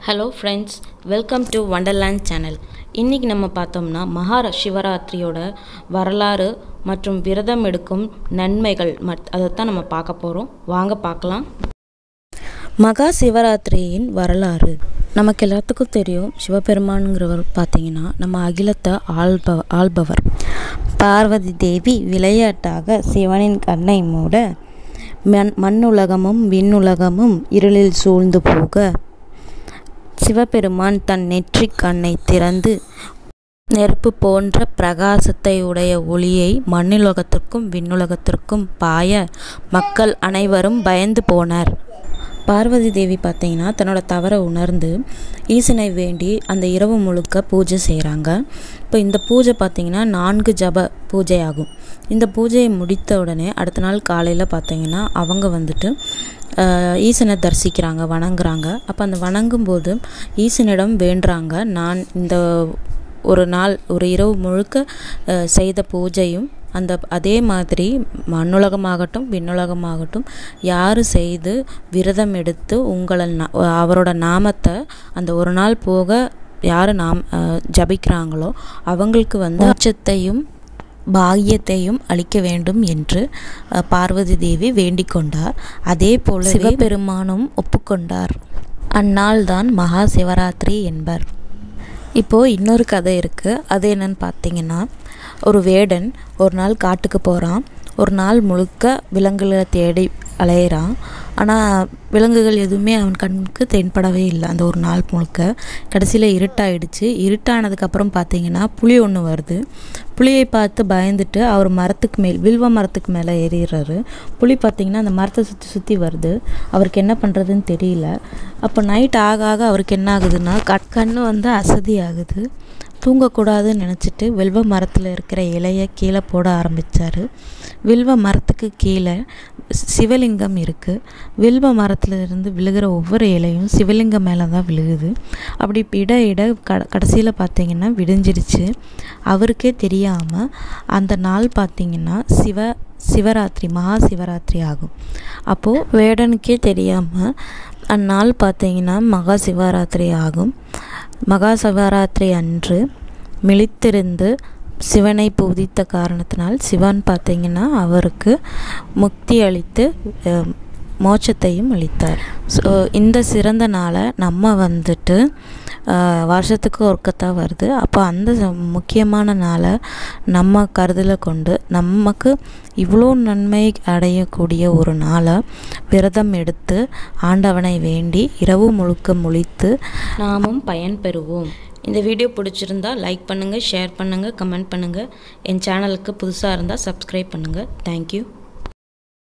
hello friends welcome to Wonderland channel இன்றைக்கி நம்ம பார்த்தோம்னா மகா சிவராத்திரியோட வரலாறு மற்றும் விரதம் எடுக்கும் நன்மைகள் மட் அதைத்தான் நம்ம பார்க்க போகிறோம் வாங்க பார்க்கலாம் மகா சிவராத்திரியின் வரலாறு நமக்கு எல்லாத்துக்கும் தெரியும் சிவபெருமானுங்கிறவர் பார்த்தீங்கன்னா நம்ம அகிலத்தை ஆள்ப ஆள்பவர் பார்வதி தேவி விளையாட்டாக சிவனின் கண்ணை மூட மண் மண்ணுலகமும் விண்ணுலகமும் இருளில் சூழ்ந்து போக சிவபெருமான் தன் நெற்றிக் கண்ணை திறந்து நெருப்பு போன்ற பிரகாசத்தை உடைய ஒளியை மண்ணுலகத்திற்கும் விண்ணுலகத்திற்கும் பாய மக்கள் அனைவரும் பயந்து போனார் பார்வதி தேவி பார்த்தீங்கன்னா தன்னோட தவறை உணர்ந்து ஈசனை வேண்டி அந்த இரவு முழுக்க பூஜை செய்கிறாங்க இப்போ இந்த பூஜை பார்த்திங்கன்னா நான்கு ஜப பூஜை ஆகும் இந்த பூஜையை முடித்த உடனே அடுத்த நாள் காலையில் பார்த்தீங்கன்னா அவங்க வந்துட்டு ஈசனை தரிசிக்கிறாங்க வணங்குறாங்க அப்போ அந்த வணங்கும்போது ஈசனிடம் வேண்டுறாங்க நான் இந்த ஒரு நாள் ஒரு இரவு முழுக்க செய்த பூஜையும் அந்த அதே மாதிரி மண்ணுலகமாகட்டும் விண்ணுலகமாகட்டும் யார் செய்து விரதம் எடுத்து உங்களை அவரோட நாமத்தை அந்த ஒரு நாள் போக யார் நாம் ஜபிக்கிறாங்களோ அவங்களுக்கு வந்து அச்சத்தையும் பாக்கியத்தையும் அளிக்க வேண்டும் என்று பார்வதி தேவி வேண்டிக் கொண்டார் அதே போல சிவபெருமானும் ஒப்புக்கொண்டார் அந்நாள் தான் மகா சிவராத்திரி என்பர் இப்போது இன்னொரு கதை இருக்குது அது என்னன்னு பார்த்தீங்கன்னா ஒரு வேடன் ஒரு நாள் காட்டுக்கு போகிறான் ஒரு நாள் முழுக்க விலங்குகளை தேடி அலையிறான் ஆனால் விலங்குகள் எதுவுமே அவன் கண்ணுக்கு தென்படவே இல்லை அந்த ஒரு நாள் முழுக்க கடைசியில் இருட்டாயிடுச்சு இருட்டானதுக்கப்புறம் பார்த்தீங்கன்னா புலி ஒன்று வருது புளியை பார்த்து பயந்துட்டு அவர் மரத்துக்கு மேல் வில்வ மரத்துக்கு மேலே ஏறிடுறாரு புளி பார்த்திங்கன்னா அந்த மரத்தை சுற்றி சுற்றி வருது அவருக்கு என்ன பண்ணுறதுன்னு தெரியல அப்போ நைட் ஆக ஆக அவருக்கு என்ன ஆகுதுன்னா கட் கண்ணு வந்து அசதி ஆகுது தூங்கக்கூடாதுன்னு நினச்சிட்டு வில்வ மரத்தில் இருக்கிற இலையை கீழே போட ஆரம்பித்தார் வில்வ மரத்துக்கு கீழே சிவலிங்கம் இருக்குது வில்வ மரத்தில் இருந்து விழுகிற ஒவ்வொரு இலையும் சிவலிங்கம் மேலே தான் விழுகுது அப்படி இட இட க கடைசியில் பார்த்திங்கன்னா விடிஞ்சிருச்சு அவருக்கே தெரியாமல் அந்த நாள் பார்த்திங்கன்னா சிவ சிவராத்திரி மகா சிவராத்திரி ஆகும் அப்போது வேடனுக்கே தெரியாமல் அந்நாள் பார்த்திங்கன்னா மகா சிவராத்திரி ஆகும் மகா சிவராத்திரி அன்று மிளித்திருந்து சிவனை பூதித்த காரணத்தினால் சிவன் பார்த்திங்கன்னா அவருக்கு முக்தி அளித்து மோட்சத்தையும் அளித்தார் ஸோ இந்த சிறந்த நாளை நம்ம வந்துட்டு வருஷத்துக்கு ஒருக்கத்தான் வருது அப்போ அந்த முக்கியமான நாளை நம்ம கருதில் கொண்டு நமக்கு இவ்வளோ நன்மை அடையக்கூடிய ஒரு நாளை விரதம் எடுத்து ஆண்டவனை வேண்டி இரவு முழுக்க முழித்து நாமும் பயன் பெறுவோம் இந்த வீடியோ பிடிச்சிருந்தா லைக் பண்ணுங்கள் ஷேர் பண்ணுங்கள் கமெண்ட் பண்ணுங்கள் என் சேனலுக்கு புதுசாக இருந்தால் சப்ஸ்கிரைப் பண்ணுங்கள் தேங்க்யூ